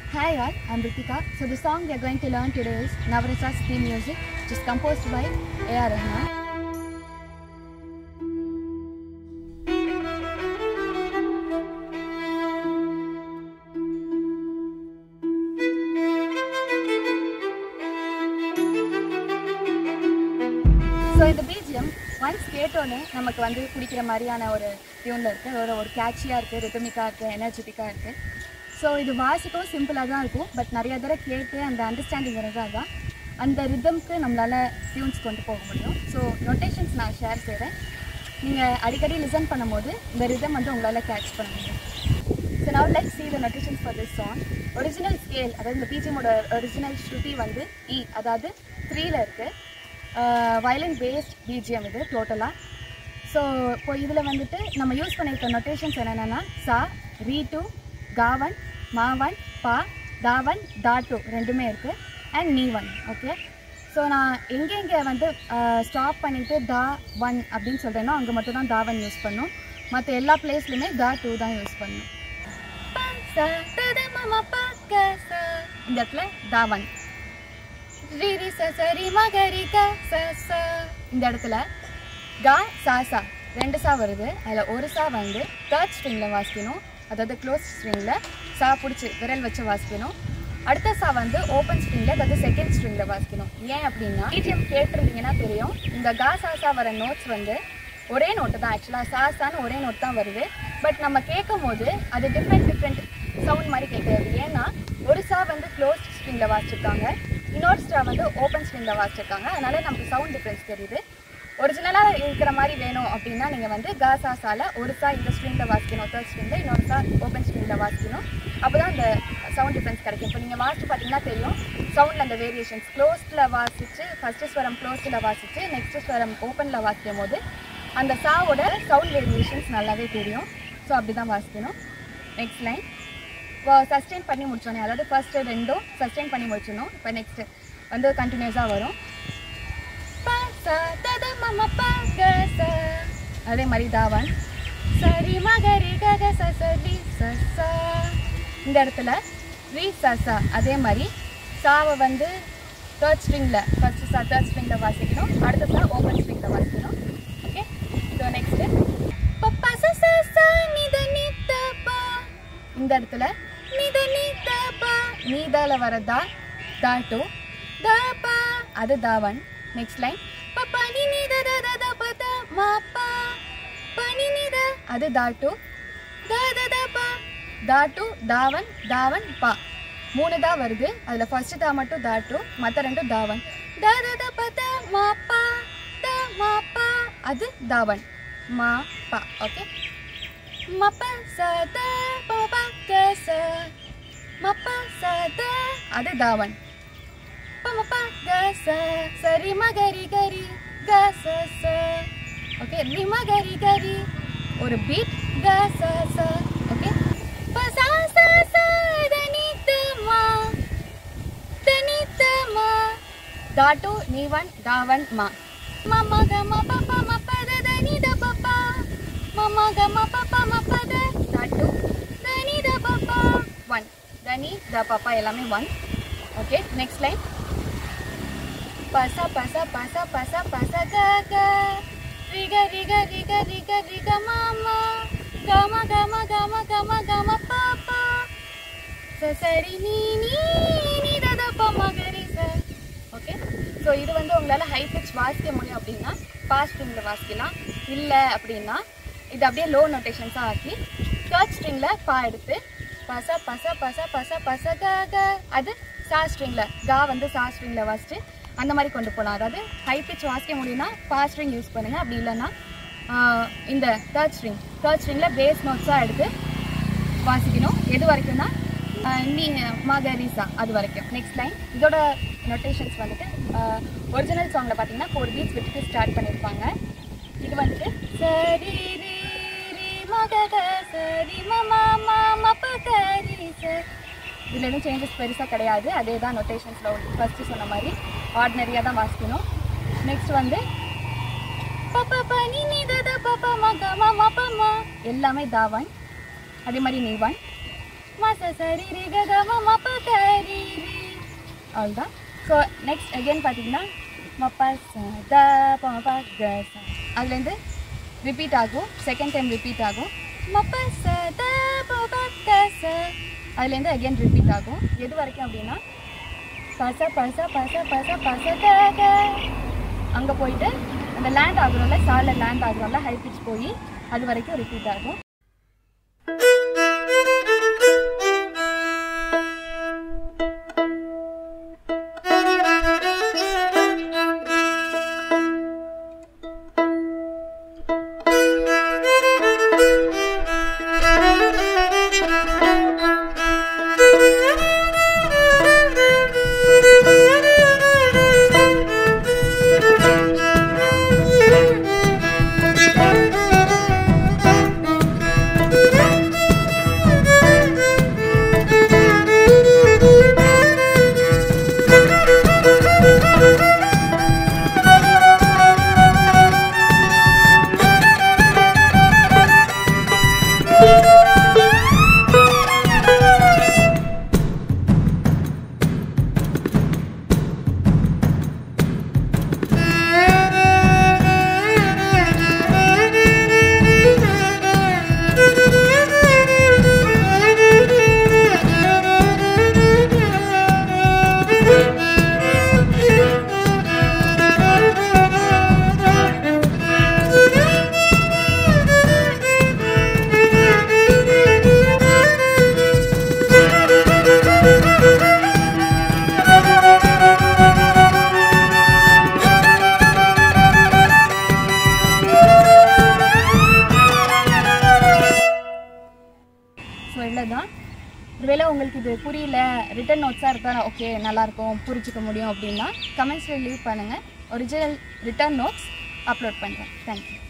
Hi all, I'm Ritika. So the song we are going to learn today is Navarasa's theme music, which is composed by A.R. Rahman. So இந்த BGM once கேட்டோன்னே நமக்கு வந்து பிடிக்கிற மாதிரியான ஒரு டியூனில் இருக்குது ஒரு ஒரு கேட்சியாக இருக்குது ரித்தமிக்காக இருக்குது எனர்ஜெட்டிக்காக இருக்குது ஸோ இது வாசிக்கவும் சிம்பிளாக தான் இருக்கும் பட் நிறைய தடவை கேட்டு அந்த அண்டர்ஸ்டாண்டிங் இருந்தால் தான் அந்த ரிதம்க்கு நம்மளால் டியூன்ஸ் கொண்டு போக முடியும் ஸோ நொட்டேஷன்ஸ் நான் ஷேர் செய்கிறேன் நீங்கள் அடிக்கடி லிசன் பண்ணும்போது இந்த ரிதம் வந்து உங்களால் கேட்ச் பண்ண முடியும் so now let's see the notations for this song original scale அதாவது இந்த பிஜிஎமோட ஒரிஜினல் ஸ்ருதி வந்து இ அதாவது த்ரீல இருக்குது வயலின் பேஸ்ட் பிஜிஎம் இது டோட்டலாக ஸோ இப்போ இதில் வந்துட்டு நம்ம யூஸ் பண்ணியிருக்க நொட்டேஷன்ஸ் என்னென்னா சா ரீ டூ காவன் மாவன் பா தாவன் தா டூ ரெண்டுமே இருக்குது அண்ட் நீ ஒன் ஓகே ஸோ நான் எங்கெங்கே வந்து ஸ்டாப் பண்ணிவிட்டு தா ஒன் அப்படின்னு சொல்கிறேனோ அங்கே மட்டும் தான் தாவன் யூஸ் பண்ணும் மற்ற எல்லா பிளேஸ்லையுமே தா டூ தான் யூஸ் பண்ணும் பா, சா, த, த, ம, ம, ப, க, சா. இந்த இடத்துல தாவன் ரி ரி ச ச ரி ம க ரி க ச ச இந்த இடத்துல கா சா சா ரெண்டு சா வருது அதில் ஒரு சா வந்து தேர்ட் ஸ்ட்ரிங்கில் வாசிக்கணும் அதாவது க்ளோஸ் ஸ்ட்ரிங்கில் சா பிடிச்சி விரல் வச்சு வாசிக்கணும் அடுத்த சா வந்து ஓப்பன் ஸ்ட்ரிங்கில் அதாவது செகண்ட் ஸ்ட்ரிங்கில் வாசிக்கணும் ஏன் அப்படின்னா பிஜிஎம் கேட்டிருந்தீங்கன்னா தெரியும் இந்த கா சா சா வர நோட்ஸ் வந்து ஒரே நோட்டு தான் ஆக்சுவலாக சா சான்னு ஒரே நோட் தான் வருது பட் நம்ம கேட்கும் போது அது டிஃப்ரெண்ட் டிஃப்ரெண்ட் சவுண்ட் மாதிரி கேட்குறது ஏன்னா ஒரு சா வந்து க்ளோஸ்ட் ஸ்ட்ரிங்கில் வாசிச்சிருக்காங்க இன்னொரு ஸ்டா வந்து ஓப்பன் ஸ்ட்ரிங்கில் வாசிச்சிருக்காங்க அதனால நமக்கு சவுண்ட் டிஃப்ரென்ஸ் தெரியுது ஒரிஜினலாக இருக்கிற மாதிரி வேணும் அப்படின்னா நீங்கள் வந்து கா சா சால ஒரு சா இந்த ஸ்ட்ரிங்கில் வாசிக்கணும் தேர்ட் ஸ்ட்ரிங்கில் இன்னொரு சா ஓப்பன் ஸ்ட்ரிங்கில் வாசிக்கணும் அப்போ தான் அந்த சவுண்ட் டிஃப்ரென்ஸ் கிடைக்கும் இப்போ நீங்கள் வாசிச்சு பார்த்தீங்கன்னா தெரியும் சவுண்டில் அந்த வேரியேஷன்ஸ் க்ளோஸ்டில் வாசிச்சு ஃபஸ்ட்டு ஸ்வரம் க்ளோஸ்டில் வாசிச்சு நெக்ஸ்ட் ஸ்வரம் ஓப்பனில் வாசிக்கும் போது அந்த சாவோட சவுண்ட் வேரியேஷன்ஸ் நல்லாவே தெரியும் ஸோ அப்படி தான் வாசிக்கணும் நெக்ஸ்ட் லைன் இப்போ சஸ்டெயின் பண்ணி முடிச்சோன்னே அதாவது ஃபர்ஸ்ட்டு ரெண்டும் சஸ்டெயின் பண்ணி முடிச்சிடணும் இப்போ நெக்ஸ்ட்டு வந்து கண்டினியூஸாக வரும் ப, ச, த, த, ம, ம, ப, க, ச. அதே மாதிரி தாவன் சரி மகரி கக ச ச ரி ச ச இந்த இடத்துல ரி ச ச அதே மாதிரி சாவை வந்து தேர்ட் ஸ்ட்ரிங்கில் ஃபர்ஸ்ட் சா தேர்ட் ஸ்ட்ரிங்கில் வாசிக்கணும் அடுத்த சா ஓப்பன் ஸ்ட்ரிங்கில் வாசிக்கணும் ஓகே ஸோ நெக்ஸ்ட்டு பப்பா ச ச ச நித நித்த பா இந்த இடத்துல நித நித்த பா நீதால வரதா தா டூ தா பா அது தாவன் நெக்ஸ்ட் லைன் பப்பா நி நித த த த ப த மா பா ப நி நித அது தா டூ தா த த பா தா டூ தாவன் தாவன் பா மூணு தா வருது அதில் ஃபர்ஸ்ட் தா மட்டும் தா டூ மற்ற ரெண்டும் தாவன் தா த த ப த மா பா த மா பா அது தாவன் மா பா ஓகே மப்ப சத பப கச மப்ப சத அது தாவன் பமப்ப கச சரி மகரி கரி கச ச ஓகே ரிம கரி கரி ஒரு பீட் கச ச ஓகே பச ச ச தனி தமா தனி தமா தாட்டு நீவன் தாவன் மா மம கம பப்ப மப்ப தனி த பப்பா மம கம பப்ப மப்ப த தாட்டு தனி த பப்பா ஒன் தனி த பப்பா எல்லாமே ஒன் ஓகே நெக்ஸ்ட் லைன் பச பச பச பச பச க க ரிக ரிக ரிக ரிக ரிக மாமா கம கம கம கம கம பாப்பா சரி நீ நீ நீ தத பமகரி ச ஓகே ஸோ இது வந்து உங்களால் ஹை பிச் வாசிக்க முடியும் அப்படின்னா பாஸ் ஸ்ட்ரிங்கில் வாசிக்கலாம் இல்லை அப்படின்னா இது அப்படியே லோ நோட்டேஷன்ஸாக ஆக்கி தேர்ட் ஸ்ட்ரிங்கில் பா எடுத்து பச பச பச பச பச க க அது சா ஸ்ட்ரிங்கில் கா வந்து சா ஸ்ட்ரிங்கில் வாசிச்சு அந்த மாதிரி கொண்டு போகலாம் அதாவது ஹை பிச் வாசிக்க முடியும்னா பா ஸ்ட்ரிங் யூஸ் பண்ணுங்கள் அப்படி இல்லைன்னா ஆஹ், இந்த தேர்ட் ஸ்ட்ரிங் தேர்ட் ஸ்ட்ரிங்கில் பேஸ் நோட்ஸாக எடுத்து வாசிக்கணும் எது வரைக்கும்னா ஆஹ், நீ மகரிசா அது வரைக்கும் நெக்ஸ்ட் லைன் இதோட நொட்டேஷன்ஸ் வந்துட்டு ஒரிஜினல் சாங்கில் பார்த்தீங்கன்னா ஃபோர் பீட்ஸ் விட்டுட்டு ஸ்டார்ட் பண்ணியிருப்பாங்க இது வந்துட்டு சரி ரீ ரீ மகத சரி மமா மாமா பகரி ச இதில் எதுவும் சேஞ்சஸ் பெருசாக கிடையாது அதே தான் நொட்டேஷன்ஸில் ஃபஸ்ட்டு சொன்ன மாதிரி ஆர்டினரியாக தான் வாசிக்கணும் நெக்ஸ்ட் வந்து பப்பா பனி நீ தத பப்பா மக மாமா பம்மா எல்லாமே தாவன் அதே மாதிரி நீவன் மச சரி ரி க க ம ம ப க அவ்வளோதான் ஸோ நெக்ஸ்ட் அகெயின் பார்த்தீங்கன்னா மப்பா ச த ப மப்பா க ச அதுலேருந்து ரிப்பீட் ஆகும் செகண்ட் டைம் ரிப்பீட் ஆகும் மப்பா ச த ப மப்பா க ச அதுலேருந்து அகெயின் ரிப்பீட் ஆகும் எது வரைக்கும் அப்படின்னா பச பச பச பச பச த க அங்கே போயிட்டு அந்த லேண்ட் ஆகுறோம்ல சாலில் லேண்ட் ஆகுறோம்ல ஹை பிச் போய் அது வரைக்கும் ரிப்பீட் ஆகும் ஸோ இவ்வளோதான் ஒருவேளை உங்களுக்கு இது புரியல ரிட்டன் நோட்ஸாக இருந்தால் ஓகே நல்லாயிருக்கும் புரிஞ்சுக்க முடியும் அப்படின்னா கமெண்ட்ஸில் லீவ் பண்ணுங்கள் ஒரிஜினல் ரிட்டன் நோட்ஸ் அப்லோட் பண்ணுறேன் தேங்க்யூ